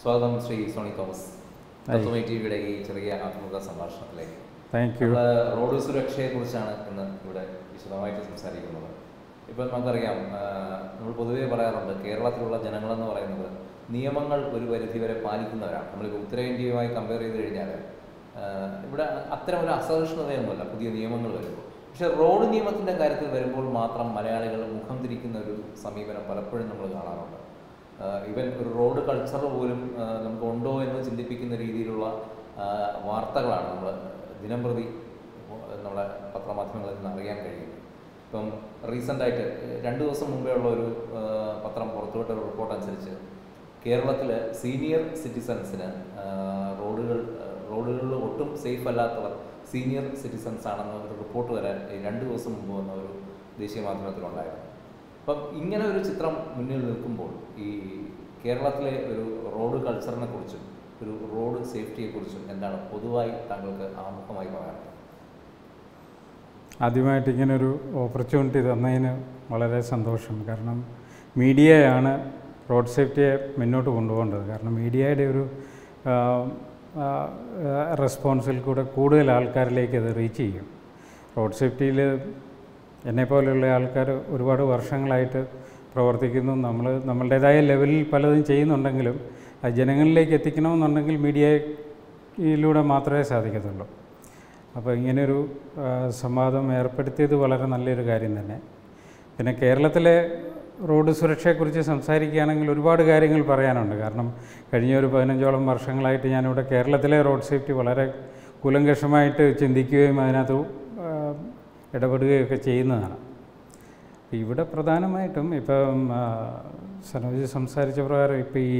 സ്വാഗതം ശ്രീ സോണി തോമസ് തത്വമൈ ടി വിയുടെ ഈ ചെറിയ ആത്മക സംഭാഷണത്തിലേക്ക് താങ്ക് യു നമ്മൾ റോഡ് സുരക്ഷയെക്കുറിച്ചാണ് ഇന്ന് ഇവിടെ വിശദമായിട്ട് സംസാരിക്കുന്നത് ഇപ്പം നമുക്കറിയാം ആ, നമ്മൾ പൊതുവേ പറയാറുണ്ട് കേരളത്തിലുള്ള ജനങ്ങളെന്ന് പറയുന്നത് നിയമങ്ങൾ ഒരു പരിധിവരെ പാലിക്കുന്നവരാണ് നമ്മളിപ്പോൾ ഉത്തരേന്ത്യയുമായി കമ്പയർ ചെയ്ത് കഴിഞ്ഞാൽ ആ, ഇവിടെ അത്തരം ഒരു അസഹിഷ്ണുതയൊന്നുമല്ല പുതിയ നിയമങ്ങൾ വരുമ്പോൾ പക്ഷേ റോഡ് നിയമത്തിൻ്റെ കാര്യത്തിൽ വരുമ്പോൾ മാത്രം മലയാളികൾ മുഖം തിരിക്കുന്ന ഒരു സമീപനം പലപ്പോഴും നമ്മൾ കാണാറുണ്ട് ഈവൻ ഒരു റോഡ് കൾച്ചർ പോലും ആ, നമുക്ക് ഉണ്ടോ എന്ന് ചിന്തിപ്പിക്കുന്ന രീതിയിലുള്ള ആ, വാർത്തകളാണ് നമ്മൾ ദിനം പ്രതി നമ്മുടെ പത്രമാധ്യമങ്ങളിൽ നിന്ന് അറിയാൻ കഴിയുന്നത് ഇപ്പം റീസെൻ്റായിട്ട് രണ്ട് ദിവസം മുമ്പേ ഉള്ള ഒരു ആ, പത്രം പുറത്തുവിട്ട ഒരു റിപ്പോർട്ട് അനുസരിച്ച് കേരളത്തിൽ സീനിയർ സിറ്റിസൺസിന് റോഡുകൾ റോഡുകളിൽ ഒട്ടും സേഫ് അല്ലാത്തവർ സീനിയർ സിറ്റിസൺസ് ആണെന്ന ഒരു റിപ്പോർട്ട് വരാൻ ഈ രണ്ട് ദിവസം മുമ്പ് വന്ന ഒരു ദേശീയ മാധ്യമത്തിലുണ്ടായിരുന്നു അപ്പം ഇങ്ങനെ ഒരു ചിത്രം മുന്നിൽ നിൽക്കുമ്പോൾ ഈ കേരളത്തിലെ ഒരു റോഡ് കൾച്ചറിനെ കുറിച്ചും ഒരു റോഡ് സേഫ്റ്റിയെ കുറിച്ചും എന്താണ് പൊതുവായി താങ്കൾക്ക് ആമുഖമായി പറയാനുള്ളത് ആദ്യമായിട്ട് ഇങ്ങനൊരു ഓപ്പർച്യൂണിറ്റി തന്നതിന് വളരെ സന്തോഷം കാരണം മീഡിയയാണ് റോഡ് സേഫ്റ്റിയെ മുന്നോട്ട് കൊണ്ടുപോകേണ്ടത് കാരണം മീഡിയയുടെ ഒരു ആ, ആ, റെസ്പോൺസിൽ കൂടെ കൂടുതൽ ആൾക്കാരിലേക്ക് അത് റീച്ച് ചെയ്യും റോഡ് സേഫ്റ്റിയിൽ എന്നെപ്പോലെയുള്ള ആൾക്കാർ ഒരുപാട് വർഷങ്ങളായിട്ട് പ്രവർത്തിക്കുന്നു നമ്മൾ നമ്മളുടേതായ ലെവലിൽ പലതും ചെയ്യുന്നുണ്ടെങ്കിലും അത് ജനങ്ങളിലേക്ക് എത്തിക്കണമെന്നുണ്ടെങ്കിൽ മീഡിയയിലൂടെ മാത്രമേ സാധിക്കത്തുള്ളൂ അപ്പോൾ ഇങ്ങനെയൊരു ആ, സംവാദം ഏർപ്പെടുത്തിയത് വളരെ നല്ലൊരു കാര്യം തന്നെ പിന്നെ കേരളത്തിലെ റോഡ് സുരക്ഷയെക്കുറിച്ച് സംസാരിക്കുകയാണെങ്കിൽ ഒരുപാട് കാര്യങ്ങൾ പറയാനുണ്ട് കാരണം കഴിഞ്ഞ ഒരു പതിനഞ്ചോളം വർഷങ്ങളായിട്ട് ഞാനിവിടെ കേരളത്തിലെ റോഡ് സേഫ്റ്റി വളരെ കൂലങ്കഷമായിട്ട് ചിന്തിക്കുകയും അതിനകത്ത് ആ, ഇടപെടുകയൊക്കെ ചെയ്യുന്നതാണ് ഇവിടെ പ്രധാനമായിട്ടും ഇപ്പം ആ, സനോജ് സംസാരിച്ച പ്രകാരം ഇപ്പം ഈ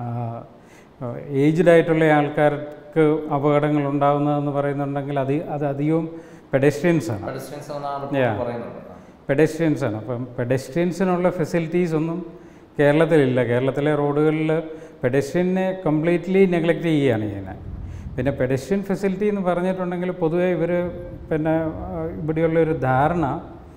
ഏജ്ഡ് ആയിട്ടുള്ള ആൾക്കാർക്ക് അപകടങ്ങൾ ഉണ്ടാകുന്നതെന്ന് പറയുന്നുണ്ടെങ്കിൽ അത് അത് അധികവും പെഡസ്ട്രിയൻസ് ആണ് പെഡസ്ട്രിയൻസ് എന്ന ആ report Yeah. പറയുന്നുണ്ട് പെഡസ്ട്രിയൻസ് ആണ് അപ്പം പെഡസ്ട്രിയൻസിനുള്ള ഫെസിലിറ്റീസ് ഒന്നും കേരളത്തിലില്ല കേരളത്തിലെ റോഡുകളിൽ പെഡസ്ട്രിയനെ കംപ്ലീറ്റ്ലി നെഗ്ലക്റ്റ് ചെയ്യുകയാണ് ചെയ്യുന്നത് പിന്നെ പെഡസ്ട്രിയൻ ഫെസിലിറ്റി എന്ന് പറഞ്ഞിട്ടുണ്ടെങ്കിൽ പൊതുവേ ഇവർ പിന്നെ ആ, ഇവിടെയുള്ള ഒരു ധാരണ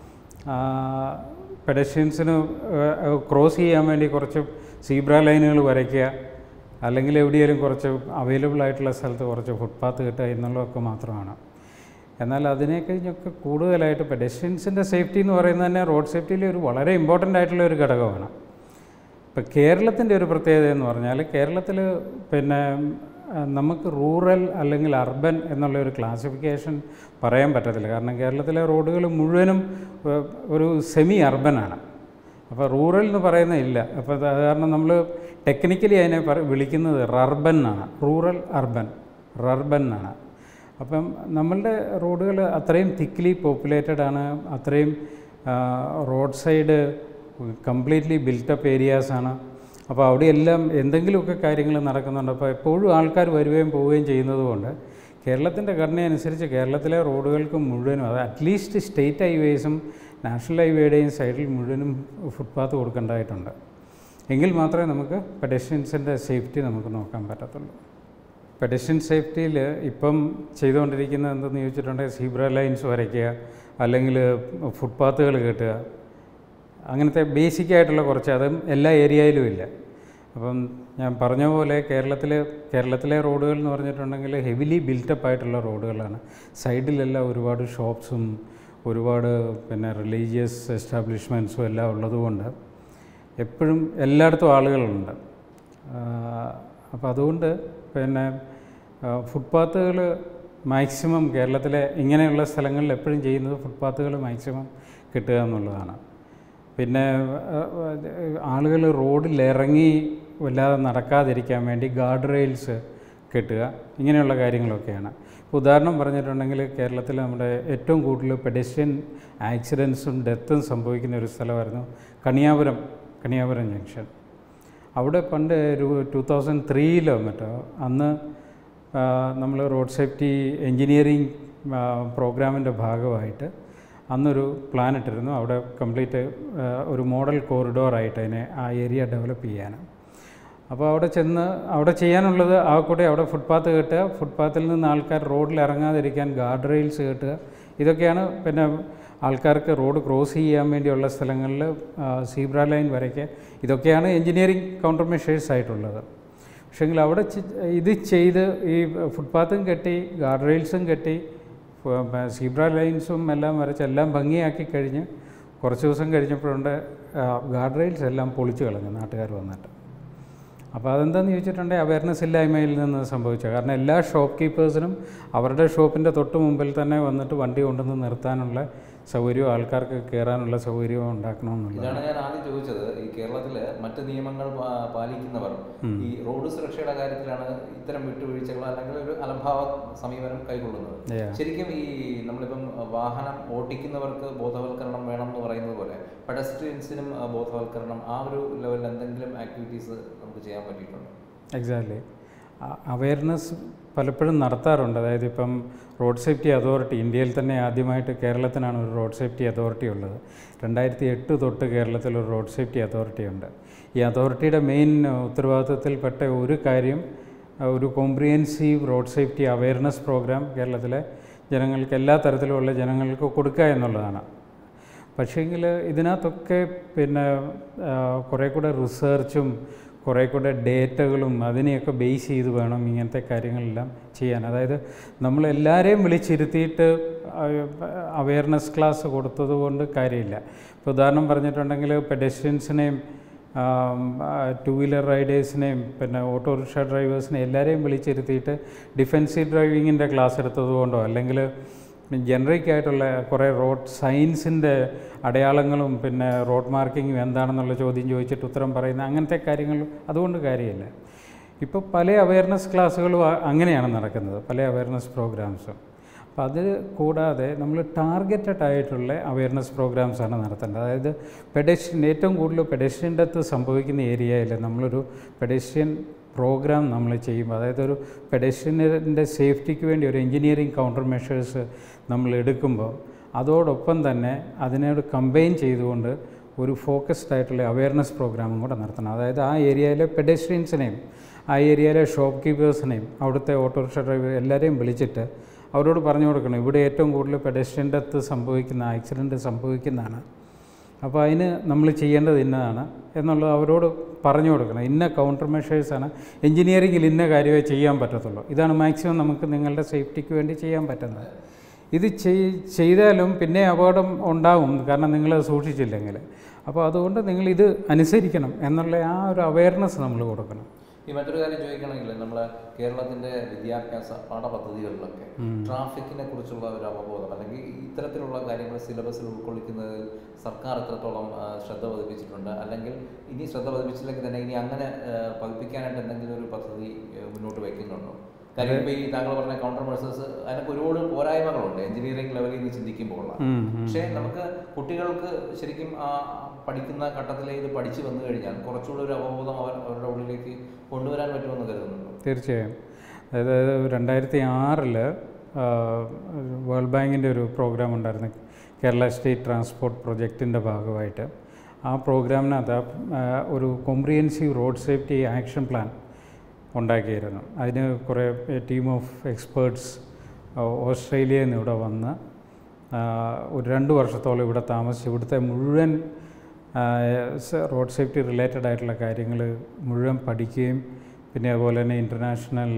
പെഡസ്ട്രിയൻസിന് ക്രോസ് ചെയ്യാൻ വേണ്ടി കുറച്ച് സീബ്ര ലൈനുകൾ വരയ്ക്കുക അല്ലെങ്കിൽ എവിടെയെങ്കിലും കുറച്ച് അവൈലബിൾ ആയിട്ടുള്ള സ്ഥലത്ത് കുറച്ച് ഫുട്പാത്ത് കിട്ടുക എന്നുള്ളതൊക്കെ മാത്രമാണ് എന്നാൽ അതിനെ കഴിഞ്ഞൊക്കെ കൂടുതലായിട്ട് പെഡസ്ട്രിയൻസിൻ്റെ സേഫ്റ്റി എന്ന് പറയുന്നത് തന്നെ റോഡ് സേഫ്റ്റിയിലെ ഒരു വളരെ ഇമ്പോർട്ടൻ്റ് ആയിട്ടുള്ള ഒരു ഘടകമാണ് ഇപ്പം കേരളത്തിൻ്റെ ഒരു പ്രത്യേകത എന്ന് പറഞ്ഞാൽ കേരളത്തിൽ പിന്നെ ആ, നമുക്ക് റൂറൽ അല്ലെങ്കിൽ അർബൻ എന്നുള്ള ഒരു ക്ലാസിഫിക്കേഷൻ പറയാൻ പറ്റത്തില്ല കാരണം കേരളത്തിലെ റോഡുകൾ മുഴുവനും ഏ, ഒരു സെമി അർബനാണ് അപ്പോൾ റൂറൽ എന്ന് പറയുന്ന ഇല്ല അപ്പോൾ അത് കാരണം നമ്മൾ ടെക്നിക്കലി അതിനെ പറ വിളിക്കുന്നത് റർബൻ എന്നാണ് റൂറൽ അർബൻ റർബൻ എന്നാണ് അപ്പം നമ്മളുടെ റോഡുകൾ അത്രയും തിക്ലി പോപ്പുലേറ്റഡ് ആണ് അത്രയും റോഡ് സൈഡ് കംപ്ലീറ്റ്ലി ബിൽട്ടപ്പ് ഏരിയാസാണ് അപ്പോൾ അവിടെയെല്ലാം എന്തെങ്കിലുമൊക്കെ കാര്യങ്ങൾ നടക്കുന്നുണ്ട് അപ്പോൾ എപ്പോഴും ആൾക്കാർ വരികയും പോവുകയും ചെയ്യുന്നത് കൊണ്ട് കേരളത്തിൻ്റെ ഘടന അനുസരിച്ച് കേരളത്തിലെ റോഡുകൾക്ക് മുഴുവനും അത് അറ്റ്ലീസ്റ്റ് സ്റ്റേറ്റ് ഹൈവേസും നാഷണൽ ഹൈവേയുടെയും സൈഡിൽ മുഴുവനും ഫുട്പാത്ത് കൊടുക്കേണ്ടതായിട്ടുണ്ട് എങ്കിൽ മാത്രമേ നമുക്ക് പെഡസ്ട്രിയൻസിൻ്റെ സേഫ്റ്റി നമുക്ക് നോക്കാൻ പറ്റത്തുള്ളൂ പെഡസ്ട്രിയൻ സേഫ്റ്റിയിൽ ഇപ്പം ചെയ്തുകൊണ്ടിരിക്കുന്നത് എന്തെന്ന് ചോദിച്ചിട്ടുണ്ടെങ്കിൽ സീബ്ര ലൈൻസ് വരയ്ക്കുക അല്ലെങ്കിൽ ഫുട്പാത്തുകൾ കെട്ടുക അങ്ങനത്തെ ബേസിക് ആയിട്ടുള്ള കുറച്ച് അതും എല്ലാ ഏരിയയിലും ഇല്ല അപ്പം ഞാൻ പറഞ്ഞ പോലെ കേരളത്തിൽ കേരളത്തിലെ റോഡുകൾ എന്ന് പറഞ്ഞിട്ടുണ്ടെങ്കിൽ ഹെവിലി ബിൽറ്റപ്പ് ആയിട്ടുള്ള റോഡുകളാണ് സൈഡിലെല്ലാം ഒരുപാട് ഷോപ്സും ഒരുപാട് പിന്നെ റിലീജിയസ് എസ്റ്റാബ്ലിഷ്മെൻറ്റ്സും എല്ലാം ഉള്ളതുകൊണ്ട് എപ്പോഴും എല്ലായിടത്തും ആളുകളുണ്ട് അപ്പോൾ അതുകൊണ്ട് പിന്നെ ഫുട്പാത്തുകൾ മാക്സിമം കേരളത്തിലെ ഇങ്ങനെയുള്ള സ്ഥലങ്ങളിൽ എപ്പോഴും ചെയ്യുന്നത് ഫുട്പാത്തുകൾ മാക്സിമം കിട്ടുക എന്നുള്ളതാണ് പിന്നെ ആളുകൾ റോഡിൽ ഇറങ്ങി വല്ലാതെ നടക്കാതിരിക്കാൻ വേണ്ടി ഗാർഡ് റെയിൽസ് കെട്ടുക ഇങ്ങനെയുള്ള കാര്യങ്ങളൊക്കെയാണ് ഇപ്പോൾ ഉദാഹരണം പറഞ്ഞിട്ടുണ്ടെങ്കിൽ കേരളത്തിൽ നമ്മുടെ ഏറ്റവും കൂടുതൽ പെഡസ്ട്രിയൻ ആക്സിഡൻസും ഡെത്തും സംഭവിക്കുന്ന ഒരു സ്ഥലമായിരുന്നു കണിയാപുരം കണിയാപുരം ജംഗ്ഷൻ അവിടെ പണ്ട് ഒരു ടു തൗസൻഡ് ത്രീയിലോ മറ്റോ അന്ന് നമ്മൾ റോഡ് സേഫ്റ്റി എൻജിനീയറിങ് പ്രോഗ്രാമിൻ്റെ ഭാഗമായിട്ട് അന്നൊരു പ്ലാൻ ഇട്ടിരുന്നു അവിടെ കംപ്ലീറ്റ് ഒരു മോഡൽ കോറിഡോറായിട്ട് അതിനെ ആ ഏരിയ ഡെവലപ്പ് ചെയ്യാനും അപ്പോൾ അവിടെ ചെന്ന് അവിടെ ചെയ്യാനുള്ളത് ആ കൂടെ അവിടെ ഫുട്പാത്ത് കെട്ടുക ഫുട്പാത്തിൽ നിന്ന് ആൾക്കാർ റോഡിൽ ഇറങ്ങാതിരിക്കാൻ ഗാർഡ് റെയിൽസ് കെട്ടുക ഇതൊക്കെയാണ് പിന്നെ ആൾക്കാർക്ക് റോഡ് ക്രോസ് ചെയ്യാൻ വേണ്ടിയുള്ള സ്ഥലങ്ങളിൽ സീബ്ര ലൈൻ വരയ്ക്കുക ഇതൊക്കെയാണ് എൻജിനീയറിംഗ് കൗണ്ടർ മെഷേഴ്സ് ആയിട്ടുള്ളത് പക്ഷേങ്കിൽ അവിടെ ചെ- ഇത് ചെയ്ത് ഈ ഫുട്പാത്തും കെട്ടി ഗാർഡ് റെയിൽസും കെട്ടി സീബ്ര ലൈൻസും എല്ലാം വരച്ച് എല്ലാം ഭംഗിയാക്കി കഴിഞ്ഞ് കുറച്ച് ദിവസം കഴിഞ്ഞപ്പോഴുണ്ട് ഗാർഡ് റെയിൽസ് എല്ലാം പൊളിച്ചു കളഞ്ഞു നാട്ടുകാർ വന്നിട്ട് അപ്പോൾ അതെന്താണെന്ന് ചോദിച്ചിട്ടുണ്ടെങ്കിൽ അവയർനെസ് ഇല്ലായ്മയിൽ നിന്ന് സംഭവിച്ചത് കാരണം എല്ലാ ഷോപ്പ് കീപ്പേഴ്സിനും അവരുടെ ഷോപ്പിൻ്റെ തൊട്ട് മുമ്പിൽ തന്നെ വന്നിട്ട് വണ്ടി കൊണ്ടുവന്ന് നിർത്താനുള്ള സൗകര്യവും ആൾക്കാർക്ക് കയറാനുള്ള സൗകര്യവും ഉണ്ടാക്കണമെന്നുള്ളത് ഇതാണ് ഞാൻ ആദ്യം ചോദിച്ചത് ഈ കേരളത്തില് മറ്റ് നിയമങ്ങൾ പാ- പാലിക്കുന്നവർ ഈ റോഡ് സുരക്ഷയുടെ കാര്യത്തിലാണ് ഇത്തരം വിട്ടുവീഴ്ചകൾ അല്ലെങ്കിൽ ഒരു അലംഭാവ സമീപനം കൈക്കൊള്ളുന്നത് Yeah. ശരിക്കും ഈ നമ്മളിപ്പം വാഹനം ഓട്ടിക്കുന്നവർക്ക് ബോധവൽക്കരണം വേണം എന്ന് പറയുന്നത് പോലെ പെഡസ്ട്രിയൻസിനും ബോധവൽക്കരണം ആ ഒരു ലെവലിൽ എന്തെങ്കിലും ആക്ടിവിറ്റീസ് നമുക്ക് ചെയ്യാൻ പറ്റിയിട്ടുണ്ടോ എക്സാക്ട്ലി അവയർനെസ് പലപ്പോഴും നടത്താറുണ്ട് അതായത് ഇപ്പം റോഡ് സേഫ്റ്റി അതോറിറ്റി ഇന്ത്യയിൽ തന്നെ ആദ്യമായിട്ട് കേരളത്തിനാണ് ഒരു റോഡ് സേഫ്റ്റി അതോറിറ്റി ഉള്ളത് രണ്ടായിരത്തി എട്ട് തൊട്ട് കേരളത്തിൽ ഒരു റോഡ് സേഫ്റ്റി അതോറിറ്റി ഉണ്ട് ഈ അതോറിറ്റിയുടെ മെയിൻ ഉത്തരവാദിത്വത്തിൽപ്പെട്ട ഒരു കാര്യം അഹ് ഒരു comprehensive road safety awareness programme കേരളത്തിലെ ജനങ്ങൾക്ക് എല്ലാ തരത്തിലുമുള്ള ജനങ്ങൾക്ക് കൊടുക്കുക എന്നുള്ളതാണ് പക്ഷേങ്കിൽ ഇതിനകത്തൊക്കെ പിന്നെ ആ, കുറേ കൂടെ റിസർച്ചും കുറേ കൂടെ ഡേറ്റകളും അതിനെയൊക്കെ ബേസ് ചെയ്ത് വേണം ഇങ്ങനത്തെ കാര്യങ്ങളെല്ലാം ചെയ്യാൻ അതായത് നമ്മളെല്ലാവരെയും വിളിച്ചിരുത്തിയിട്ട് അവയർനെസ് ക്ലാസ് കൊടുത്തത് കൊണ്ട് കാര്യമില്ല ഇപ്പോൾ ഉദാഹരണം പറഞ്ഞിട്ടുണ്ടെങ്കിൽ പെഡസ്ട്രിയൻസിനെയും ടു വീലർ റൈഡേഴ്സിനെയും പിന്നെ ഓട്ടോറിക്ഷ ഡ്രൈവേഴ്സിനെയും എല്ലാവരെയും വിളിച്ചിരുത്തിയിട്ട് ഡിഫൻസീവ് ഡ്രൈവിങ്ങിൻ്റെ ക്ലാസ് എടുത്തത് കൊണ്ടോ അല്ലെങ്കിൽ ജനറിക് ആയിട്ടുള്ള കുറേ റോഡ് സയൻസിൻ്റെ അടയാളങ്ങളും പിന്നെ റോഡ് മാർക്കിങ്ങും എന്താണെന്നുള്ള ചോദ്യം ചോദിച്ചിട്ട് ഉത്തരം പറയുന്ന അങ്ങനത്തെ കാര്യങ്ങൾ അതുകൊണ്ട് കാര്യമില്ല ഇപ്പോൾ പല അവയർനെസ് ക്ലാസ്സുകളും അ- അങ്ങനെയാണ് നടക്കുന്നത് പല അവയർനെസ് പ്രോഗ്രാംസും അപ്പോൾ അത് കൂടാതെ നമ്മൾ ടാർഗറ്റഡ് ആയിട്ടുള്ള അവയർനെസ് പ്രോഗ്രാംസാണ് നടത്തേണ്ടത് അതായത് പെഡസ്ട്രിയൻ ഏറ്റവും കൂടുതൽ പെഡസ്ട്രിയൻ ഡെത്ത് സംഭവിക്കുന്ന ഏരിയയിൽ നമ്മളൊരു പെഡസ്ട്രിയൻ പ്രോഗ്രാം നമ്മൾ ചെയ്യുമ്പോൾ അതായത് ഒരു പെഡസ്ട്രിയൻ്റെ സേഫ്റ്റിക്ക് വേണ്ടി ഒരു എഞ്ചിനീയറിംഗ് കൗണ്ടർ മെഷേഴ്സ് നമ്മൾ എടുക്കുമ്പോൾ അതോടൊപ്പം തന്നെ അതിനോട് കമ്പൈൻ ചെയ്തുകൊണ്ട് ഒരു ഫോക്കസ്ഡ് ആയിട്ടുള്ള അവയർനെസ് പ്രോഗ്രാമും കൂടെ നടത്തണം അതായത് ആ ഏരിയയിലെ പെഡസ്ട്രിയൻസിനെയും ആ ഏരിയയിലെ ഷോപ്പ് കീപ്പേഴ്സിനെയും അവിടുത്തെ ഓട്ടോറിക്ഷ ഡ്രൈവർ എല്ലാവരെയും വിളിച്ചിട്ട് അവരോട് പറഞ്ഞു കൊടുക്കണം ഇവിടെ ഏറ്റവും കൂടുതൽ പെഡസ്ട്രിയൻ ഡെത്ത് സംഭവിക്കുന്ന ആക്സിഡൻറ്റ് സംഭവിക്കുന്നതാണ് അപ്പോൾ അതിന് നമ്മൾ ചെയ്യേണ്ടത് ഇന്നതാണ് എന്നുള്ളത് അവരോട് പറഞ്ഞു കൊടുക്കണം ഇന്ന കൗണ്ടർ മെഷേഴ്സാണ് എഞ്ചിനീയറിങ്ങിൽ ഇന്ന കാര്യമേ ചെയ്യാൻ പറ്റത്തുള്ളൂ ഇതാണ് മാക്സിമം നമുക്ക് നിങ്ങളുടെ സേഫ്റ്റിക്ക് വേണ്ടി ചെയ്യാൻ പറ്റുന്നത് ഇത് ചെയ് ചെയ്താലും പിന്നെ അപകടം ഉണ്ടാവും കാരണം നിങ്ങൾ സൂക്ഷിച്ചില്ലെങ്കിൽ അപ്പോൾ അതുകൊണ്ട് നിങ്ങൾ ഇത് അനുസരിക്കണം എന്നുള്ള ആ ഒരു അവയർനെസ് നമ്മൾ കൊടുക്കണം ഈ മറ്റൊരു കാര്യം ചോദിക്കണമെങ്കിൽ നമ്മളെ കേരളത്തിന്റെ വിദ്യാഭ്യാസ പാഠപദ്ധതികളിലൊക്കെ ട്രാഫിക്കിനെ കുറിച്ചുള്ള ഒരു അവബോധം അല്ലെങ്കിൽ ഇത്തരത്തിലുള്ള കാര്യങ്ങൾ സിലബസിൽ ഉൾക്കൊള്ളിക്കുന്നതിൽ സർക്കാർ എത്രത്തോളം ആ, ശ്രദ്ധ പതിപ്പിച്ചിട്ടുണ്ട് അല്ലെങ്കിൽ ഇനി ശ്രദ്ധ പതിപ്പിച്ചില്ലെങ്കിൽ തന്നെ ഇനി അങ്ങനെ ആ, പതിപ്പിക്കാനായിട്ട് എന്തെങ്കിലും ഒരു പദ്ധതി ആ, മുന്നോട്ട് വയ്ക്കുന്നുണ്ടോ കാര്യം ഇപ്പോൾ ഈ താങ്കൾ പറഞ്ഞ കൗണ്ടർ മെഴ്സേഴ്സ് അതിനൊക്കെ ഒരുപാട് പോരായ്മകളുണ്ട് എഞ്ചിനീയറിംഗ് ലെവലിൽ നിന്ന് ചിന്തിക്കുമ്പോൾ ഉം, ഉം. പക്ഷേ നമുക്ക് കുട്ടികൾക്ക് ശരിക്കും ആ പഠിക്കുന്ന ഘട്ടത്തിലെ ഇത് പഠിച്ചു വന്നു കഴിഞ്ഞാൽ കുറച്ചുകൂടി ഒരു അവബോധം അവർ അവരുടെ ഉള്ളിലേക്ക് കൊണ്ടുവരാൻ പറ്റുമെന്ന് കരുതുന്നുണ്ടോ തീർച്ചയായും അതായത് രണ്ടായിരത്തി ആറിൽ വേൾഡ് ബാങ്കിൻ്റെ ഒരു പ്രോഗ്രാം ഉണ്ടായിരുന്നു കേരള സ്റ്റേറ്റ് ട്രാൻസ്പോർട്ട് പ്രൊജക്റ്റിൻ്റെ ഭാഗമായിട്ട് ആ പ്രോഗ്രാമിനകത്ത് ആ, ഒരു comprehensive road safety action plan ഉണ്ടാക്കിയിരുന്നു അതിന് കുറേ ടീം ഓഫ് എക്സ്പേർട്സ് ഓസ്ട്രേലിയയിൽ നിന്ന് ഇവിടെ വന്ന് ആ, ഒരു രണ്ട് വർഷത്തോളം ഇവിടെ താമസിച്ച് ഇവിടുത്തെ മുഴുവൻ റോഡ് സേഫ്റ്റി റിലേറ്റഡ് ആയിട്ടുള്ള കാര്യങ്ങൾ മുഴുവൻ പഠിക്കുകയും പിന്നെ അതുപോലെ തന്നെ ഇൻ്റർനാഷണൽ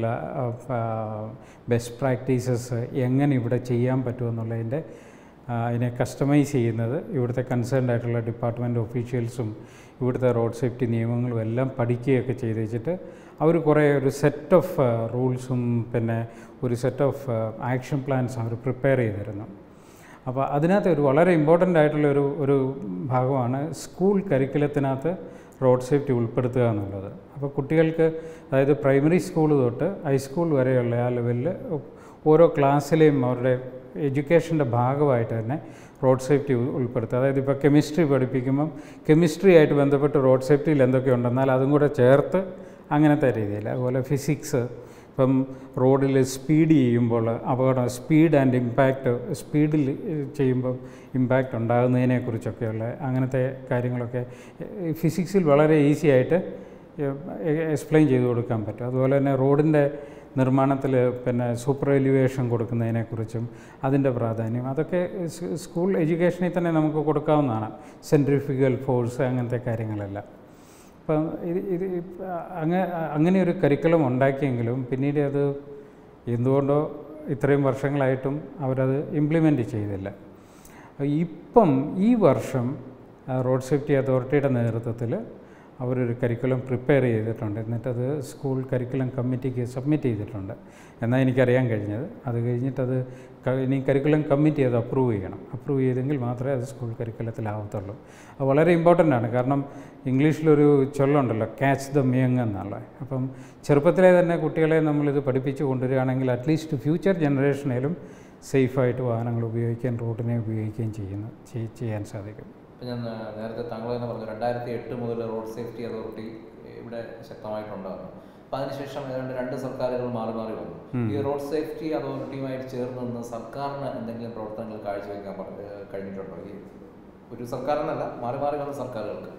ബെസ്റ്റ് പ്രാക്ടീസസ് എങ്ങനെ ഇവിടെ ചെയ്യാൻ പറ്റുമെന്നുള്ളതിൻ്റെ ആ, അതിനെ കസ്റ്റമൈസ് ചെയ്യുന്നത് ഇവിടുത്തെ കൺസേൺഡ് ആയിട്ടുള്ള ഡിപ്പാർട്ട്മെൻറ്റ് ഒഫീഷ്യൽസും ഇവിടുത്തെ റോഡ് സേഫ്റ്റി നിയമങ്ങളും എല്ലാം പഠിക്കുകയൊക്കെ ചെയ്ത് വെച്ചിട്ട് അവർ കുറേ ഒരു സെറ്റ് ഓഫ് റൂൾസും പിന്നെ ഒരു സെറ്റ് ഓഫ് ആക്ഷൻ പ്ലാൻസ് അവർ പ്രിപ്പയർ ചെയ്തിരുന്നു അപ്പോൾ അതിനകത്ത് ഒരു വളരെ ഇമ്പോർട്ടൻ്റ് ആയിട്ടുള്ള ഒരു ഒരു ഭാഗമാണ് സ്കൂൾ കരിക്കുലത്തിനകത്ത് റോഡ് സേഫ്റ്റി ഉൾപ്പെടുത്തുക എന്നുള്ളത് അപ്പോൾ കുട്ടികൾക്ക് അതായത് പ്രൈമറി സ്കൂൾ തൊട്ട് ഹൈസ്കൂൾ വരെയുള്ള ആ ലെവലിൽ ഓരോ ക്ലാസ്സിലെയും അവരുടെ എഡ്യൂക്കേഷൻ്റെ ഭാഗമായിട്ട് തന്നെ റോഡ് സേഫ്റ്റി ഉൾ- ഉൾപ്പെടുത്തുക അതായത് ഇപ്പോൾ കെമിസ്ട്രി പഠിപ്പിക്കുമ്പം കെമിസ്ട്രി ആയിട്ട് ബന്ധപ്പെട്ട് റോഡ് സേഫ്റ്റിയിൽ എന്തൊക്കെ ഉണ്ടെന്നാൽ അതും കൂടെ ചേർത്ത് അങ്ങനത്തെ രീതിയിൽ അതുപോലെ ഫിസിക്സ് ഇപ്പം റോഡിൽ സ്പീഡ് ചെയ്യുമ്പോൾ അപകടം സ്പീഡ് ആൻഡ് ഇമ്പാക്റ്റ് സ്പീഡിൽ ചെയ്യുമ്പം ഇമ്പാക്റ്റ് ഉണ്ടാകുന്നതിനെക്കുറിച്ചൊക്കെയുള്ള അങ്ങനത്തെ കാര്യങ്ങളൊക്കെ ഫിസിക്സിൽ വളരെ ഈസി ആയിട്ട് എക്സ്പ്ലെയിൻ ചെയ്ത് കൊടുക്കാൻ പറ്റും അതുപോലെ തന്നെ റോഡിൻ്റെ നിർമ്മാണത്തിൽ പിന്നെ സൂപ്പർ എലിവേഷൻ കൊടുക്കുന്നതിനെക്കുറിച്ചും അതിൻ്റെ പ്രാധാന്യം അതൊക്കെ സ് സ്കൂൾ എഡ്യൂക്കേഷനിൽ തന്നെ നമുക്ക് കൊടുക്കാവുന്നതാണ് സെൻട്രിഫിക്കൽ ഫോഴ്സ് അങ്ങനത്തെ കാര്യങ്ങളെല്ലാം അപ്പം ഇത് ഇത് അങ്ങനെ അങ്ങനെ ഒരു കരിക്കുലം ഉണ്ടാക്കിയെങ്കിലും പിന്നീട് അത് എന്തുകൊണ്ടോ ഇത്രയും വർഷങ്ങളായിട്ടും അവരത് ഇംപ്ലിമെൻറ്റ് ചെയ്തില്ല ഇപ്പം ഈ വർഷം ആ, റോഡ് സേഫ്റ്റി അതോറിറ്റിയുടെ നേതൃത്വത്തിൽ അവരൊരു കരിക്കുലം പ്രിപ്പയർ ചെയ്തിട്ടുണ്ട് എന്നിട്ടത് സ്കൂൾ കരിക്കുലം കമ്മിറ്റിക്ക് സബ്മിറ്റ് ചെയ്തിട്ടുണ്ട് എന്നാൽ എനിക്കറിയാൻ കഴിഞ്ഞത് അത് കഴിഞ്ഞിട്ടത് ക- ഇനി കരിക്കുലം കമ്മിറ്റി അത് അപ്രൂവ് ചെയ്യണം അപ്രൂവ് ചെയ്തെങ്കിൽ മാത്രമേ അത് സ്കൂൾ കരിക്കുലത്തിലാവത്തുള്ളൂ അത് വളരെ ഇമ്പോർട്ടൻ്റ് ആണ് കാരണം ഇംഗ്ലീഷിലൊരു ചൊല്ലുണ്ടല്ലോ ക്യാച്ച് ദ മിയങ് എന്നുള്ള അപ്പം ചെറുപ്പത്തിലെ തന്നെ കുട്ടികളെ നമ്മളിത് പഠിപ്പിച്ച് കൊണ്ടുവരികയാണെങ്കിൽ അറ്റ്ലീസ്റ്റ് ഫ്യൂച്ചർ ജനറേഷനിലും സേഫായിട്ട് വാഹനങ്ങൾ ഉപയോഗിക്കാൻ റോഡിനെ ഉപയോഗിക്കുകയും ചെയ്യുന്ന ചെയ്- ചെയ്യാൻ സാധിക്കും ഇപ്പം ഞാൻ ആ, നേരത്തെ താങ്കൾ തന്നെ പറഞ്ഞു രണ്ടായിരത്തി എട്ട് മുതൽ റോഡ് സേഫ്റ്റി അതോറിറ്റി ഇവിടെ ശക്തമായിട്ടുണ്ടാകുന്നു അപ്പം അതിനുശേഷം ഏതാണ്ട് രണ്ട് സർക്കാരുകൾ മാറി മാറി വന്നു ഈ റോഡ് സേഫ്റ്റി അതോറിറ്റിയുമായിട്ട് ചേർന്ന് നിന്ന് സർക്കാരിന് എന്തെങ്കിലും പ്രവർത്തനങ്ങൾ കാഴ്ചവെക്കാൻ പ- ഏ, കഴിഞ്ഞിട്ടുണ്ടോ ഈ ഒരു സർക്കാരിനല്ല മാറി മാറി വന്ന സർക്കാരുകൾക്ക്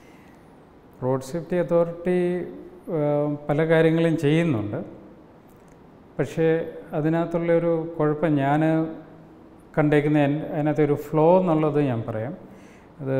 റോഡ് സേഫ്റ്റി അതോറിറ്റി ഏഹ്, പല കാര്യങ്ങളും ചെയ്യുന്നുണ്ട് പക്ഷേ അതിനകത്തുള്ളൊരു കുഴപ്പം ഞാൻ കണ്ടേക്കുന്ന എൻ- അതിനകത്തൊരു ഫ്ലോ എന്നുള്ളത് ഞാൻ പറയാം അത്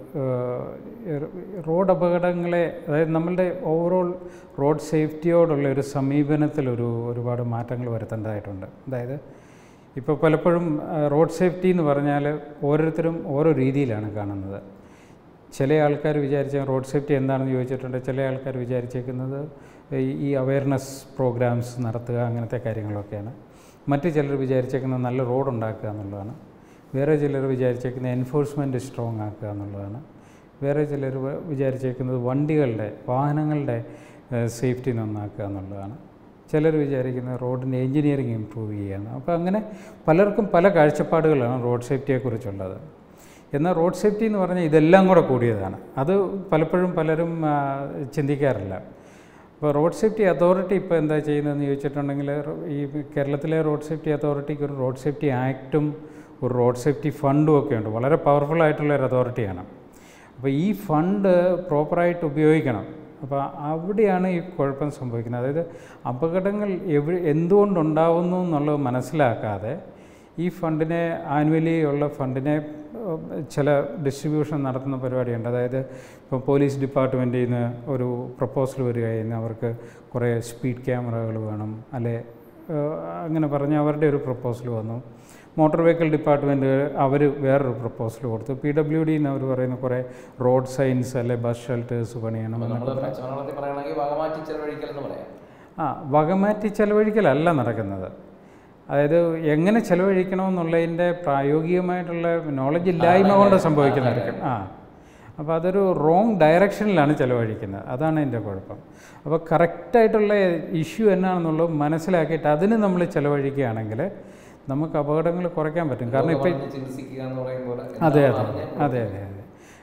ഏഹ്, റോഡ് അപകടങ്ങളെ അതായത് നമ്മളുടെ ഓവറോൾ റോഡ് സേഫ്റ്റിയോടുള്ള ഒരു സമീപനത്തിലൊരു ഒരുപാട് മാറ്റങ്ങൾ വരുത്തേണ്ടതായിട്ടുണ്ട് അതായത് ഇപ്പോൾ പലപ്പോഴും ആ, റോഡ് സേഫ്റ്റി എന്ന് പറഞ്ഞാൽ ഓരോരുത്തരും ഓരോ രീതിയിലാണ് കാണുന്നത് ചില ആൾക്കാർ വിചാരിച്ച റോഡ് സേഫ്റ്റി എന്താണെന്ന് ചോദിച്ചിട്ടുണ്ട് ചില ആൾക്കാർ വിചാരിച്ചേക്കുന്നത് ഈ- ഈ അവയർനെസ് പ്രോഗ്രാംസ് നടത്തുക അങ്ങനത്തെ കാര്യങ്ങളൊക്കെയാണ് മറ്റു ചിലർ വിചാരിച്ചേക്കുന്നത് നല്ല റോഡ് ഉണ്ടാക്കുക എന്നുള്ളതാണ് വേറെ ചിലർ വിചാരിച്ചേക്കുന്നത് എൻഫോഴ്സ്മെൻറ്റ് സ്ട്രോങ് ആക്കുക എന്നുള്ളതാണ് വേറെ ചിലർ വ- വിചാരിച്ചേക്കുന്നത് വണ്ടികളുടെ വാഹനങ്ങളുടെ സേഫ്റ്റി നന്നാക്കുക എന്നുള്ളതാണ് ചിലർ വിചാരിക്കുന്നത് റോഡിൻ്റെ എൻജിനീയറിങ് ഇമ്പ്രൂവ് ചെയ്യുകയാണ് അപ്പോൾ അങ്ങനെ പലർക്കും പല കാഴ്ചപ്പാടുകളാണ് റോഡ് സേഫ്റ്റിയെക്കുറിച്ചുള്ളത് എന്നാൽ റോഡ് സേഫ്റ്റി എന്ന് പറഞ്ഞാൽ ഇതെല്ലാം കൂടെ കൂടിയതാണ് അത് പലപ്പോഴും പലരും ആ, ചിന്തിക്കാറില്ല അപ്പോൾ റോഡ് സേഫ്റ്റി അതോറിറ്റി ഇപ്പോൾ എന്താ ചെയ്യുന്നതെന്ന് ചോദിച്ചിട്ടുണ്ടെങ്കിൽ റോ- ഈ കേരളത്തിലെ റോഡ് സേഫ്റ്റി അതോറിറ്റിക്ക് ഒരു റോഡ് സേഫ്റ്റി ആക്റ്റും ഒരു റോഡ് സേഫ്റ്റി ഫണ്ടും ഒക്കെ ഉണ്ട് വളരെ പവർഫുൾ ആയിട്ടുള്ള ഒരു അതോറിറ്റിയാണ് അപ്പോൾ ഈ ഫണ്ട് പ്രോപ്പറായിട്ട് ഉപയോഗിക്കണം അപ്പോൾ അവിടെയാണ് ഈ കുഴപ്പം സംഭവിക്കുന്നത് അതായത് അപകടങ്ങൾ എവിടെ എന്തുകൊണ്ടുണ്ടാവുന്നു എന്നുള്ളത് മനസ്സിലാക്കാതെ ഈ ഫണ്ടിനെ ആനുവലി ഉള്ള ഫണ്ടിനെ ഏഹ്, ചില ഡിസ്ട്രിബ്യൂഷൻ നടത്തുന്ന പരിപാടിയുണ്ട് അതായത് ഇപ്പോൾ പോലീസ് ഡിപ്പാർട്ട്മെൻറ്റിൽ നിന്ന് ഒരു പ്രപ്പോസൽ വരികയെന്ന് അവർക്ക് കുറേ സ്പീഡ് ക്യാമറകൾ വേണം അല്ലെ ഏഹ്, അങ്ങനെ പറഞ്ഞ് അവരുടെ ഒരു പ്രപ്പോസൽ വന്നു മോട്ടോർ വെഹിക്കിൾ ഡിപ്പാർട്ട്മെൻറ്റ് അവർ വേറൊരു പ്രപ്പോസൽ കൊടുത്തു പി ഡബ്ല്യു ഡി എന്ന് അവർ പറയുന്ന കുറേ റോഡ് സൈൻസ് അല്ലെ ബസ് ഷെൽട്ടേഴ്സ് പണിയണം നമ്മൾ എന്നൊക്കെ പറയും പച്ചമലയാളത്തിൽ പറയുകയാണെങ്കിൽ വകമാറ്റി ചെലവഴിക്കൽ എന്ന് പറയാം ആ വകമാറ്റി ചെലവഴിക്കലല്ല നടക്കുന്നത് അതായത് എങ്ങനെ ചെലവഴിക്കണമെന്നുള്ളതിൻ്റെ പ്രായോഗികമായിട്ടുള്ള നോളജ് ഇല്ലായ്മ കൊണ്ട് സംഭവിക്കുന്നതായിരിക്കും ആ അപ്പോൾ അതൊരു റോങ് ഡയറക്ഷനിലാണ് ചിലവഴിക്കുന്നത് അതാണ് എൻ്റെ കുഴപ്പം അപ്പോൾ കറക്റ്റായിട്ടുള്ള ഇഷ്യൂ എന്നാണെന്നുള്ളത് മനസ്സിലാക്കിയിട്ട് അതിന് നമ്മൾ ചിലവഴിക്കുകയാണെങ്കിൽ നമുക്ക് അപകടങ്ങൾ കുറയ്ക്കാൻ പറ്റും കാരണം ഇപ്പോൾ രോഗമറിഞ്ഞ് ചികിത്സിക്കുക എന്ന് പറയുമ്പോൾ അതെ അതെ അതെ അതെ അതെ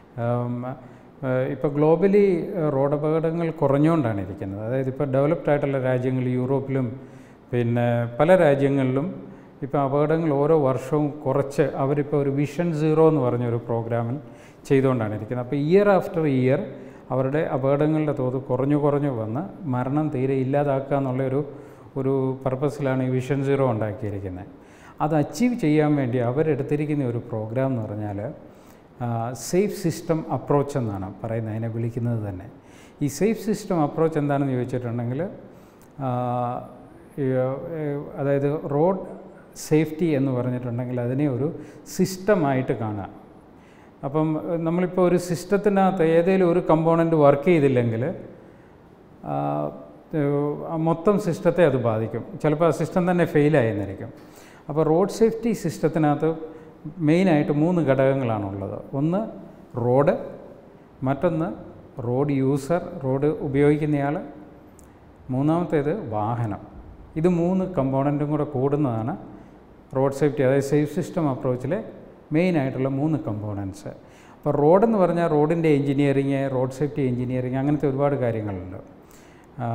ഇപ്പോൾ ഗ്ലോബലി റോഡ് അപകടങ്ങൾ കുറഞ്ഞുകൊണ്ടാണ് ഇരിക്കുന്നത് അതായത് ഇപ്പോൾ ഡെവലപ്ഡ് ആയിട്ടുള്ള രാജ്യങ്ങൾ യൂറോപ്പിലും പിന്നെ പല രാജ്യങ്ങളിലും ഇപ്പോൾ അപകടങ്ങൾ ഓരോ വർഷവും കുറച്ച് അവരിപ്പോൾ ഒരു വിഷൻ സീറോ എന്ന് പറഞ്ഞൊരു പ്രോഗ്രാമിൽ ചെയ്തുകൊണ്ടാണ് ഇരിക്കുന്നത് അപ്പോൾ ഇയർ ആഫ്റ്റർ ഇയർ അവരുടെ അപകടങ്ങളുടെ തോത് കുറഞ്ഞു കുറഞ്ഞു വന്ന് മരണം തീരെ ഇല്ലാതാക്കുക എന്നുള്ള ഒരു ഒരു പർപ്പസിലാണ് ഈ വിഷൻ സീറോ ഉണ്ടാക്കിയിരിക്കുന്നത് അത് അച്ചീവ് ചെയ്യാൻ വേണ്ടി അവരെടുത്തിരിക്കുന്ന ഒരു പ്രോഗ്രാം എന്ന് പറഞ്ഞാൽ സേഫ് സിസ്റ്റം അപ്രോച്ച് എന്നാണ് പറയുന്നത് അതിനെ വിളിക്കുന്നത് തന്നെ ഈ സേഫ് സിസ്റ്റം അപ്രോച്ച് എന്താണെന്ന് ചോദിച്ചിട്ടുണ്ടെങ്കിൽ ആ, ഈ, ഏ, അതായത് റോഡ് സേഫ്റ്റി എന്ന് പറഞ്ഞിട്ടുണ്ടെങ്കിൽ അതിനെ ഒരു സിസ്റ്റമായിട്ട് കാണുക അപ്പം ഏഹ്, നമ്മളിപ്പോൾ ഒരു സിസ്റ്റത്തിനകത്ത് ഏതെങ്കിലും ഒരു കമ്പോണൻറ്റ് വർക്ക് ചെയ്തില്ലെങ്കിൽ ആ, ഏഹ്, ആ മൊത്തം സിസ്റ്റത്തെ അത് ബാധിക്കും ചിലപ്പോൾ ആ സിസ്റ്റം തന്നെ ഫെയിലായെന്നിരിക്കും അപ്പോൾ റോഡ് സേഫ്റ്റി സിസ്റ്റത്തിനകത്ത് മെയിനായിട്ട് മൂന്ന് ഘടകങ്ങളാണുള്ളത് ഒന്ന് റോഡ് മറ്റൊന്ന് റോഡ് യൂസർ റോഡ് ഉപയോഗിക്കുന്നയാൾ മൂന്നാമത്തേത് വാഹനം ഇത് മൂന്ന് കമ്പോണൻറ്റും കൂടെ കൂടുന്നതാണ് റോഡ് സേഫ്റ്റി അതായത് സേഫ് സിസ്റ്റം അപ്രോച്ചിലെ മെയിനായിട്ടുള്ള മൂന്ന് കമ്പോണൻസ് അപ്പോൾ റോഡെന്ന് പറഞ്ഞാൽ റോഡിൻ്റെ എഞ്ചിനീയറിങ് റോഡ് സേഫ്റ്റി എഞ്ചിനീയറിങ് അങ്ങനത്തെ ഒരുപാട് കാര്യങ്ങളുണ്ട് ആ,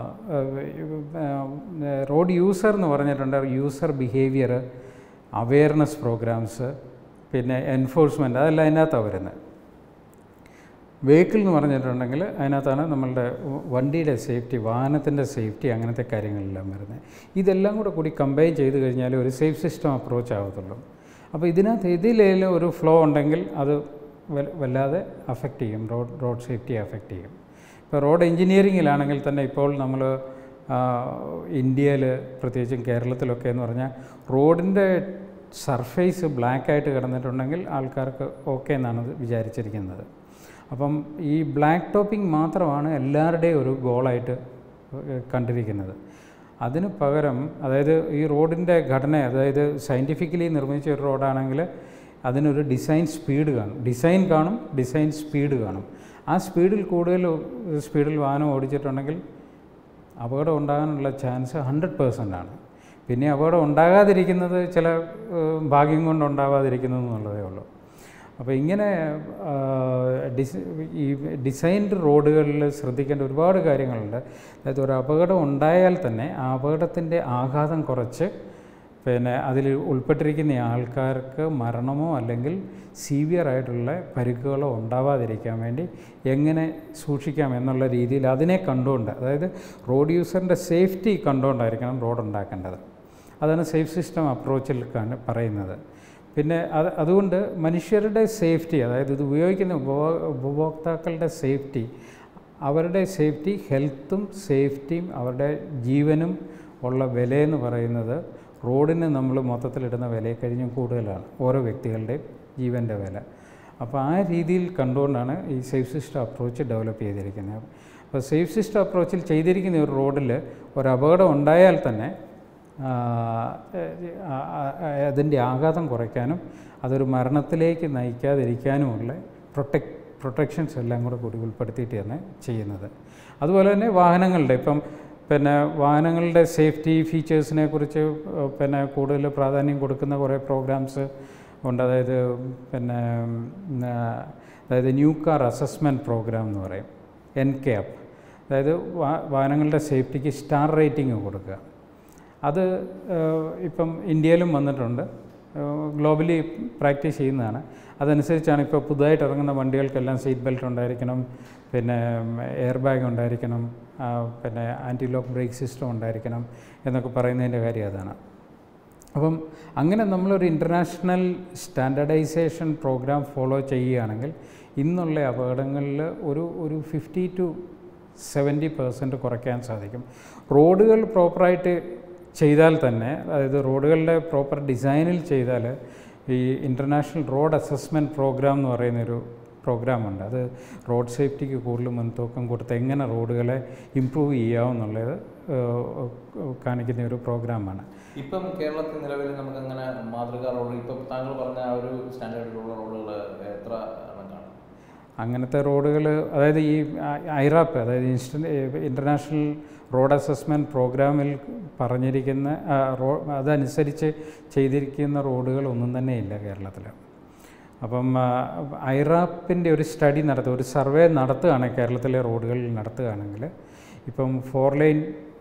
ഏഹ്, റോഡ് യൂസർ എന്ന് പറഞ്ഞിട്ടുണ്ട് യൂസർ ബിഹേവിയർ അവെയർനെസ് പ്രോഗ്രാംസ് പിന്നെ എൻഫോഴ്സ്മെൻറ്റ് അതെല്ലാം അതിനകത്താണ് വരുന്നത് വെഹിക്കിൾ എന്ന് പറഞ്ഞിട്ടുണ്ടെങ്കിൽ അതിനകത്താണ് നമ്മളുടെ വണ്ടിയുടെ സേഫ്റ്റി വാഹനത്തിൻ്റെ സേഫ്റ്റി അങ്ങനത്തെ കാര്യങ്ങളെല്ലാം വരുന്നത് ഇതെല്ലാം കൂടെ കൂടി കമ്പൈൻ ചെയ്ത് കഴിഞ്ഞാൽ ഒരു സേഫ് സിസ്റ്റം അപ്രോച്ച് ആവത്തുള്ളൂ അപ്പോൾ ഇതിനകത്ത് ഇതിലേലും ഒരു ഫ്ലോ ഉണ്ടെങ്കിൽ അത് വൽ- വല്ലാതെ അഫക്റ്റ് ചെയ്യും റോഡ് റോഡ് സേഫ്റ്റി അഫക്റ്റ് ചെയ്യും ഇപ്പോൾ റോഡ് എഞ്ചിനീയറിങ്ങിലാണെങ്കിൽ തന്നെ ഇപ്പോൾ നമ്മൾ ഇന്ത്യയിൽ പ്രത്യേകിച്ചും കേരളത്തിലൊക്കെ എന്ന് പറഞ്ഞാൽ റോഡിൻ്റെ സർഫേസ് ബ്ലാക്കായിട്ട് കിടന്നിട്ടുണ്ടെങ്കിൽ ആൾക്കാർക്ക് ഓക്കെ എന്നാണ് ഇത് വിചാരിച്ചിരിക്കുന്നത് അപ്പം ഈ ബ്ലാക്ക് ടോപ്പിംഗ് മാത്രമാണ് എല്ലാവരുടെയും ഒരു ഗോളായിട്ട് ഏഹ് കണ്ടിരിക്കുന്നത് അതിന് പകരം അതായത് ഈ റോഡിൻ്റെ ഘടന അതായത് സയൻറ്റിഫിക്കലി നിർമ്മിച്ച ഒരു റോഡാണെങ്കിൽ അതിനൊരു ഡിസൈൻ സ്പീഡ് കാണും ഡിസൈൻ കാണും ഡിസൈൻ സ്പീഡ് കാണും ആ സ്പീഡിൽ കൂടുതൽ സ്പീഡിൽ വാഹനം ഓടിച്ചിട്ടുണ്ടെങ്കിൽ അപകടം ഉണ്ടാകാനുള്ള ചാൻസ് ഹൺഡ്രഡ് പേഴ്സൻ്റ് ആണ് പിന്നെ അപകടം ഉണ്ടാകാതിരിക്കുന്നത് ചില ഏഹ്, ഭാഗ്യം കൊണ്ട് ഉണ്ടാകാതിരിക്കുന്നു എന്നുള്ളതേ ഉള്ളൂ അപ്പോൾ ഇങ്ങനെ ആ, ഡിസ് ഈ ഡിസൈൻഡ് റോഡുകളിൽ ശ്രദ്ധിക്കേണ്ട ഒരുപാട് കാര്യങ്ങളുണ്ട് അതായത് ഒരു അപകടം ഉണ്ടായാൽ തന്നെ ആ അപകടത്തിൻ്റെ ആഘാതം കുറച്ച് പിന്നെ അതിൽ ഉൾപ്പെട്ടിരിക്കുന്ന ആൾക്കാർക്ക് മരണമോ അല്ലെങ്കിൽ സീവിയർ ആയിട്ടുള്ള പരിക്കുകളോ ഉണ്ടാവാതിരിക്കാൻ വേണ്ടി എങ്ങനെ സൂക്ഷിക്കാം എന്നുള്ള രീതിയിൽ അതിനെ കണ്ടുകൊണ്ട് അതായത് റോഡ് യൂസറിൻ്റെ സേഫ്റ്റി കണ്ടുകൊണ്ടായിരിക്കണം റോഡ് ഉണ്ടാക്കേണ്ടത് അതാണ് സേഫ് സിസ്റ്റം അപ്രോച്ചിൽ കാണ് പറയുന്നത് പിന്നെ അത് അതുകൊണ്ട് മനുഷ്യരുടെ സേഫ്റ്റി അതായത് ഇത് ഉപയോഗിക്കുന്ന ഉപഭോ ഉപഭോക്താക്കളുടെ സേഫ്റ്റി അവരുടെ സേഫ്റ്റി ഹെൽത്തും സേഫ്റ്റിയും അവരുടെ ജീവനും ഉള്ള വിലയെന്ന് പറയുന്നത് റോഡിന് നമ്മൾ മൊത്തത്തിലിടുന്ന വിലയെ കഴിഞ്ഞും കൂടുതലാണ് ഓരോ വ്യക്തികളുടെയും ജീവൻ്റെ വില അപ്പോൾ ആ രീതിയിൽ കണ്ടുകൊണ്ടാണ് ഈ സേഫ് സിസ്റ്റം അപ്രോച്ച് ഡെവലപ്പ് ചെയ്തിരിക്കുന്നത് അപ്പോൾ സേഫ് സിസ്റ്റം അപ്രോച്ചിൽ ചെയ്തിരിക്കുന്ന ഒരു റോഡിൽ ഒരു അപകടം ഉണ്ടായാൽ തന്നെ അതിൻ്റെ ആഘാതം കുറയ്ക്കാനും അതൊരു മരണത്തിലേക്ക് നയിക്കാതിരിക്കാനുമുള്ള പ്രൊട്ടക്ട് പ്രൊട്ടക്ഷൻസ് എല്ലാം കൂടെ കൂടി ഉൾപ്പെടുത്തിയിട്ട് തന്നെ ചെയ്യുന്നത് അതുപോലെ തന്നെ വാഹനങ്ങളുടെ ഇപ്പം പിന്നെ വാഹനങ്ങളുടെ സേഫ്റ്റി ഫീച്ചേഴ്സിനെ കുറിച്ച് ഏഹ്, പിന്നെ കൂടുതൽ പ്രാധാന്യം കൊടുക്കുന്ന കുറേ പ്രോഗ്രാംസ് ഉണ്ട് അതായത് പിന്നെ ഉം, ആ, അതായത് ന്യൂ കാർ അസസ്മെൻറ്റ് പ്രോഗ്രാം എന്ന് പറയും എൻ ക്യാപ്പ് അതായത് വാ- വാഹനങ്ങളുടെ സേഫ്റ്റിക്ക് സ്റ്റാർ റേറ്റിംഗ് കൊടുക്കുക അത് ഏഹ്, ഇപ്പം ഇന്ത്യയിലും വന്നിട്ടുണ്ട് ഗ്ലോബലി പ്രാക്ടീസ് ചെയ്യുന്നതാണ് അതനുസരിച്ചാണ് ഇപ്പോൾ പുതുതായിട്ട് ഇറങ്ങുന്ന വണ്ടികൾക്കെല്ലാം സീറ്റ് ബെൽറ്റ് ഉണ്ടായിരിക്കണം പിന്നെ എയർ ബാഗ് ഉണ്ടായിരിക്കണം ആ, പിന്നെ ആൻറ്റി ലോക്ക് ബ്രേക്ക് സിസ്റ്റം ഉണ്ടായിരിക്കണം എന്നൊക്കെ പറയുന്നതിൻ്റെ കാര്യം അതാണ് അപ്പം അങ്ങനെ നമ്മളൊരു ഇൻ്റർനാഷണൽ സ്റ്റാൻഡർഡൈസേഷൻ പ്രോഗ്രാം ഫോളോ ചെയ്യുകയാണെങ്കിൽ ഇന്നുള്ള അപകടങ്ങളിൽ ഒരു ഒരു ഫിഫ്റ്റി ടു സെവൻറ്റി പെർസെൻറ്റ് കുറയ്ക്കാൻ സാധിക്കും റോഡുകൾ പ്രോപ്പറായിട്ട് ചെയ്താൽ തന്നെ അതായത് റോഡുകളുടെ പ്രോപ്പർ ഡിസൈനിൽ ചെയ്താൽ ഈ ഇൻ്റർനാഷണൽ റോഡ് അസസ്മെൻറ്റ് പ്രോഗ്രാം എന്ന് പറയുന്നൊരു പ്രോഗ്രാമുണ്ട് അത് റോഡ് സേഫ്റ്റിക്ക് കൂടുതൽ മുൻതൂക്കം കൊടുത്ത് എങ്ങനെ റോഡുകളെ ഇമ്പ്രൂവ് ചെയ്യാമെന്നുള്ളത് ഏഹ്, കാണിക്കുന്ന ഒരു പ്രോഗ്രാമാണ് ഇപ്പം കേരളത്തിൽ നിലവിൽ നമുക്ക് അങ്ങനെ മാതൃകാ റോഡ് ഇപ്പം താങ്കൾ പറഞ്ഞ ആ ഒരു സ്റ്റാൻഡേർഡിലുള്ള റോഡുകൾ എത്ര എണ്ണം കാണും അങ്ങനത്തെ റോഡുകൾ അതായത് ഈ ഐറാപ്പ് അതായത് ഇൻസ്റ്റൻ ഇൻ്റർനാഷണൽ റോഡ് അസസ്മെൻറ്റ് പ്രോഗ്രാമിൽ പറഞ്ഞിരിക്കുന്ന ആ, റോ അതനുസരിച്ച് ചെയ്തിരിക്കുന്ന റോഡുകൾ ഒന്നും തന്നെ ഇല്ല കേരളത്തിൽ അപ്പം ഐറാപ്പിൻ്റെ ഒരു സ്റ്റഡി നടത്തുക ഒരു സർവേ നടത്തുകയാണ് കേരളത്തിലെ റോഡുകളിൽ നടത്തുകയാണെങ്കിൽ ഇപ്പം ഫോർ ലൈൻ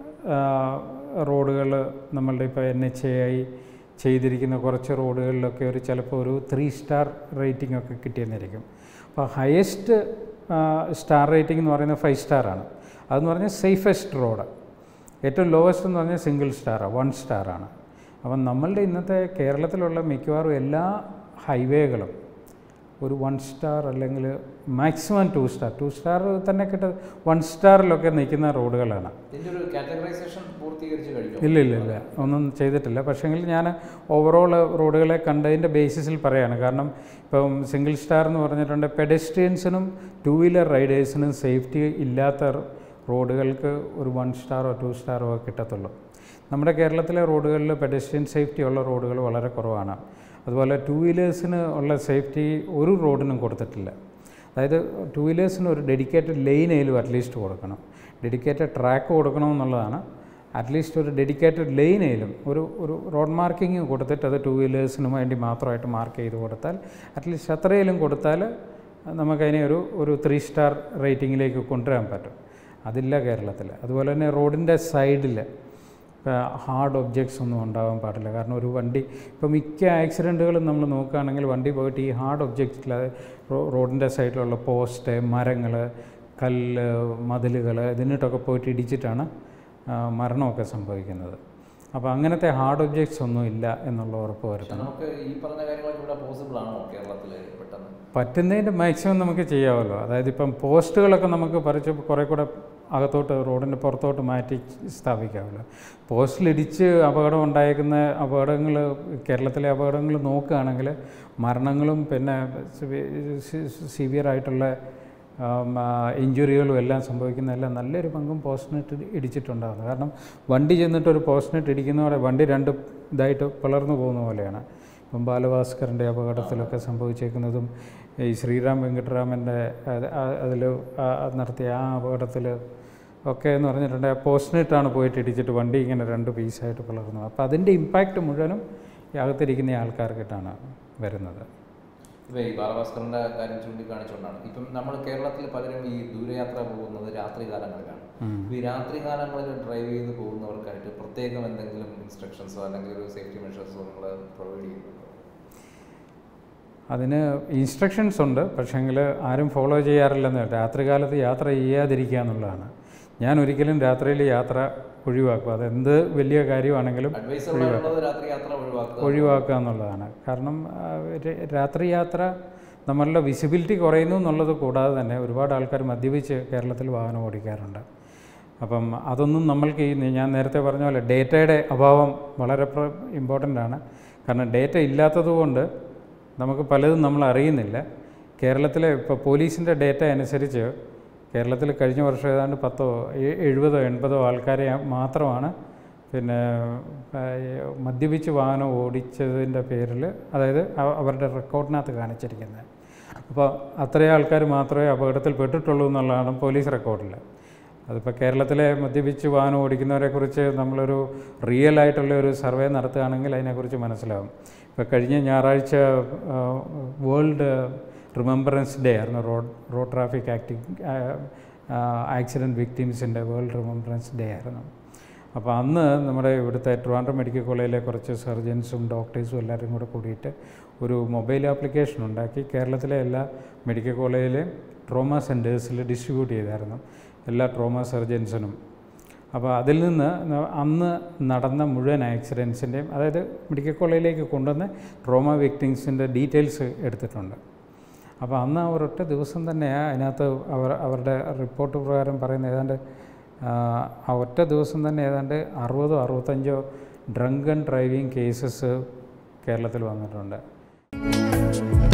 റോഡുകൾ നമ്മളുടെ ഇപ്പോൾ എൻ എച്ച് എ ഐ ചെയ്തിരിക്കുന്ന കുറച്ച് റോഡുകളിലൊക്കെ ഒരു ചിലപ്പോൾ ഒരു ത്രീ സ്റ്റാർ റേറ്റിംഗ് ഒക്കെ കിട്ടിയെന്നിരിക്കും അപ്പോൾ ഹയസ്റ്റ് സ്റ്റാർ റേറ്റിംഗ് എന്ന് പറയുന്നത് ഫൈവ് സ്റ്റാറാണ് അതെന്ന് പറഞ്ഞാൽ സേഫസ്റ്റ് റോഡ് ഏറ്റവും ലോവസ്റ്റ് എന്ന് പറഞ്ഞാൽ സിംഗിൾ സ്റ്റാറാണ് വൺ സ്റ്റാറാണ് അപ്പം നമ്മളുടെ ഇന്നത്തെ കേരളത്തിലുള്ള മിക്കവാറും എല്ലാ ഹൈവേകളും ഒരു വൺ സ്റ്റാർ അല്ലെങ്കിൽ maximum two star two star തന്നെ കിട്ട വൺ സ്റ്റാറിലൊക്കെ നിൽക്കുന്ന റോഡുകളാണ് ഇതിൻ്റെ ഒരു കാറ്റഗറൈസേഷൻ പൂർത്തീകരിച്ച് കഴിഞ്ഞു ഇല്ല ഇല്ല ഇല്ല ഒന്നും ചെയ്തിട്ടില്ല പക്ഷേങ്കിൽ ഞാൻ ഓവറോൾ റോഡുകളെ കണ്ടതിൻ്റെ ബേസിസിൽ പറയാണ് കാരണം ഇപ്പം സിംഗിൾ സ്റ്റാർ എന്ന് പറഞ്ഞിട്ടുണ്ട് പെഡസ്ട്രിയൻസിനും ടു വീലർ റൈഡേഴ്സിനും സേഫ്റ്റി ഇല്ലാത്ത റോഡുകൾക്ക് ഒരു വൺ സ്റ്റാറോ ടു സ്റ്റാറോ ഒക്കെ കിട്ടത്തുള്ളൂ നമ്മുടെ കേരളത്തിലെ റോഡുകളിൽ പെഡസ്ട്രിയൻ സേഫ്റ്റി ഉള്ള റോഡുകൾ വളരെ കുറവാണ് അതുപോലെ ടു വീലേഴ്സിന് ഉള്ള സേഫ്റ്റി ഒരു റോഡിനും കൊടുത്തിട്ടില്ല അതായത് ടു വീലേഴ്സിന് ഒരു ഡെഡിക്കേറ്റഡ് ലെയിനേലും അറ്റ്ലീസ്റ്റ് കൊടുക്കണം ഡെഡിക്കേറ്റഡ് ട്രാക്ക് കൊടുക്കണമെന്നുള്ളതാണ് അറ്റ്ലീസ്റ്റ് ഒരു ഡെഡിക്കേറ്റഡ് ലെയിനേലും ഒരു ഒരു റോഡ് മാർക്കിങ് കൊടുത്തിട്ട് അത് ടു വീലേഴ്സിന് വേണ്ടി മാത്രമായിട്ട് മാർക്ക് ചെയ്ത് കൊടുത്താൽ അറ്റ്ലീസ്റ്റ് അത്രയിലും കൊടുത്താൽ നമുക്കതിനെ ഒരു ഒരു ത്രീ സ്റ്റാർ റേറ്റിങ്ങിലേക്ക് കൊണ്ടുവരാൻ പറ്റും അതില്ല കേരളത്തിൽ അതുപോലെ തന്നെ റോഡിൻ്റെ സൈഡിൽ ഹാർഡ് ഒബ്ജക്ട്സ് ഒന്നും ഉണ്ടാവാൻ പാടില്ല കാരണം ഒരു വണ്ടി ഇപ്പോൾ മിക്ക ആക്സിഡൻറ്റുകളും നമ്മൾ നോക്കുകയാണെങ്കിൽ വണ്ടി പോയിട്ട് ഈ ഹാർഡ് ഒബ്ജക്ട്സിൽ റോഡിൻ്റെ സൈഡിലുള്ള പോസ്റ്റ് മരങ്ങൾ കല്ല് മതിലുകൾ ഇതിനിട്ടൊക്കെ പോയിട്ട് ഇടിച്ചിട്ടാണ് ആ, മരണമൊക്കെ സംഭവിക്കുന്നത് അപ്പോൾ അങ്ങനത്തെ ഹാർഡ് ഒബ്ജക്ട്സ് ഒന്നും ഇല്ല എന്നുള്ള ഉറപ്പ് പക്ഷെ വരുത്തണം നമുക്ക് ഈ പറഞ്ഞ കാര്യങ്ങളൊക്കെ ഇവിടെ പോസിബിൾ ആണോ കേരളത്തിൽ പെട്ടെന്ന് പറ്റുന്നതിൻ്റെ മാക്സിമം നമുക്ക് ചെയ്യാമല്ലോ അതായത് ഇപ്പം പോസ്റ്റുകളൊക്കെ നമുക്ക് പറിച്ച് കുറേ കൂടെ അകത്തോട്ട് റോഡിൻ്റെ പുറത്തോട്ട് മാറ്റി സ്ഥാപിക്കാമല്ലോ പോസ്റ്റിലിടിച്ച് അപകടം ഉണ്ടായേക്കുന്ന അപകടങ്ങൾ കേരളത്തിലെ അപകടങ്ങൾ നോക്കുകയാണെങ്കിൽ മരണങ്ങളും പിന്നെ സിവിയർ ആയിട്ടുള്ള ഇഞ്ചുറികളും എല്ലാം സംഭവിക്കുന്നതെല്ലാം നല്ലൊരു പങ്കും പോസ്റ്റിനിട്ട് ഇടിച്ചിട്ടുണ്ടാകുന്നത് കാരണം വണ്ടി ചെന്നിട്ട് ഒരു പോസ്റ്റിനിട്ട് ഇടിക്കുന്നതോടെ വണ്ടി രണ്ട് ഇതായിട്ട് പിളർന്നു പോകുന്ന പോലെയാണ് ഇപ്പം ബാലഭാസ്കറിൻ്റെ അപകടത്തിലൊക്കെ സംഭവിച്ചേക്കുന്നതും ഈ ശ്രീറാം വെങ്കട്ടരാമൻ്റെ അതിൽ നടത്തിയ ആ അപകടത്തിൽ ഒക്കെ എന്ന് പറഞ്ഞിട്ടുണ്ടെങ്കിൽ ആ പോസ്റ്റിനിട്ടാണ് പോയിട്ട് ഇടിച്ചിട്ട് വണ്ടി ഇങ്ങനെ രണ്ട് പീസായിട്ട് പിളർന്നു അപ്പോൾ അതിൻ്റെ ഇമ്പാക്റ്റ് മുഴുവനും ഈ അകത്തിരിക്കുന്ന ആൾക്കാർക്കിട്ടാണ് വരുന്നത് ഇപ്പം ഈ ബാലഭാസ്കറിന്റെ കാര്യം ചൂണ്ടിക്കാണിച്ചുകൊണ്ടാണ് ഇപ്പം നമ്മൾ കേരളത്തിൽ പലരും ഈ ദൂരയാത്ര പോകുന്നത് രാത്രി കാലങ്ങളിലാണ് ഇപ്പം ഈ രാത്രി കാലങ്ങളിൽ ഡ്രൈവ് ചെയ്ത് പോകുന്നവർക്കായിട്ട് പ്രത്യേകം എന്തെങ്കിലും ഇൻസ്ട്രക്ഷൻസോ അല്ലെങ്കിൽ ഒരു സേഫ്റ്റി മെഷേഴ്സോ നിങ്ങൾ പ്രൊവൈഡ് ചെയ്യുന്നുണ്ടോ അതിന് ഇൻസ്ട്രക്ഷൻസ് ഉണ്ട് പക്ഷേങ്കിൽ ആരും ഫോളോ ചെയ്യാറില്ലെന്ന് രാത്രികാലത്ത് യാത്ര ചെയ്യാതിരിക്കുക എന്നുള്ളതാണ് ഞാൻ ഒരിക്കലും രാത്രിയിൽ യാത്ര ഒഴിവാക്കും അതെന്ത് വലിയ കാര്യമാണെങ്കിലും അഡ്വൈസബിൾ ആയിട്ടുള്ളത് രാത്രി യാത്ര ഒഴിവാക്കുക ഒഴിവാക്കുക എന്നുള്ളതാണ് കാരണം ആ, ര- രാത്രി യാത്ര നമ്മളുടെ വിസിബിലിറ്റി കുറയുന്നു എന്നുള്ളത് കൂടാതെ തന്നെ ഒരുപാട് ആൾക്കാർ മദ്യപിച്ച് കേരളത്തിൽ വാഹനം ഓടിക്കാറുണ്ട് അപ്പം അതൊന്നും നമ്മൾക്ക് ഈ ഞാൻ നേരത്തെ പറഞ്ഞ പോലെ ഡേറ്റയുടെ അഭാവം വളരെ ഇമ്പോർട്ടൻ്റ് ആണ് കാരണം ഡേറ്റ ഇല്ലാത്തത് കൊണ്ട് നമുക്ക് പലതും നമ്മൾ അറിയുന്നില്ല കേരളത്തിലെ ഇപ്പോൾ പോലീസിൻ്റെ ഡേറ്റ അനുസരിച്ച് കേരളത്തിൽ കഴിഞ്ഞ വർഷം ഏതാണ്ട് പത്തോ എ- എഴുപതോ എൺപതോ ആൾക്കാരെ മാത്രമാണ് പിന്നെ ആ, ഈ മദ്യപിച്ച് വാഹനം ഓടിച്ചതിൻ്റെ പേരിൽ അതായത് അവ- അവരുടെ റെക്കോർഡിനകത്ത് കാണിച്ചിരിക്കുന്നത് അപ്പോൾ അത്രയും ആൾക്കാർ മാത്രമേ അപകടത്തിൽ പെട്ടിട്ടുള്ളൂ എന്നുള്ളതാണ് പോലീസ് റെക്കോർഡിൽ അതിപ്പോൾ കേരളത്തിലെ മദ്യപിച്ച് വാഹനം ഓടിക്കുന്നവരെക്കുറിച്ച് നമ്മളൊരു റിയൽ ആയിട്ടുള്ള ഒരു സർവേ നടത്തുകയാണെങ്കിൽ അതിനെക്കുറിച്ച് മനസ്സിലാവും ഇപ്പോൾ കഴിഞ്ഞ ഞായറാഴ്ച വേൾഡ് റിമംബറൻസ് ഡേ ആയിരുന്നു റോഡ് റോഡ് ട്രാഫിക് ആക്ടി ആക്സിഡൻറ്റ് വിക്ടിംസിൻ്റെ വേൾഡ് റിമംബറൻസ് ഡേ ആയിരുന്നു അപ്പോൾ അന്ന് നമ്മുടെ ഇവിടുത്തെ ട്രിവാൻഡ്രം മെഡിക്കൽ കോളേജിലെ കുറച്ച് സർജൻസും ഡോക്ടേഴ്സും എല്ലാവരും കൂടെ കൂടിയിട്ട് ഒരു മൊബൈൽ ആപ്ലിക്കേഷൻ ഉണ്ടാക്കി കേരളത്തിലെ എല്ലാ മെഡിക്കൽ കോളേജിലെ ട്രോമ സെൻറ്റേഴ്സിൽ ഡിസ്ട്രിബ്യൂട്ട് ചെയ്തായിരുന്നു എല്ലാ ട്രോമ സർജൻസിനും അപ്പോൾ അതിൽ നിന്ന് ന- അന്ന് നടന്ന മുഴുവൻ ആക്സിഡൻസിൻ്റെയും അതായത് മെഡിക്കൽ കോളേജിലേക്ക് കൊണ്ടുവന്ന് ട്രോമ വിക്ടിംസിൻ്റെ ഡീറ്റെയിൽസ് എടുത്തിട്ടുണ്ട് അപ്പോൾ അന്ന് ആ ഒരൊറ്റ ദിവസം തന്നെ അതിനകത്ത് അവർ അവരുടെ റിപ്പോർട്ട് പ്രകാരം പറയുന്ന ഏതാണ്ട് ആ, ആ ഒറ്റ ദിവസം തന്നെ ഏതാണ്ട് അറുപതോ അറുപത്തഞ്ചോ ഡ്രങ്കൺ ഡ്രൈവിംഗ് കേസസ് കേരളത്തിൽ വന്നിട്ടുണ്ട്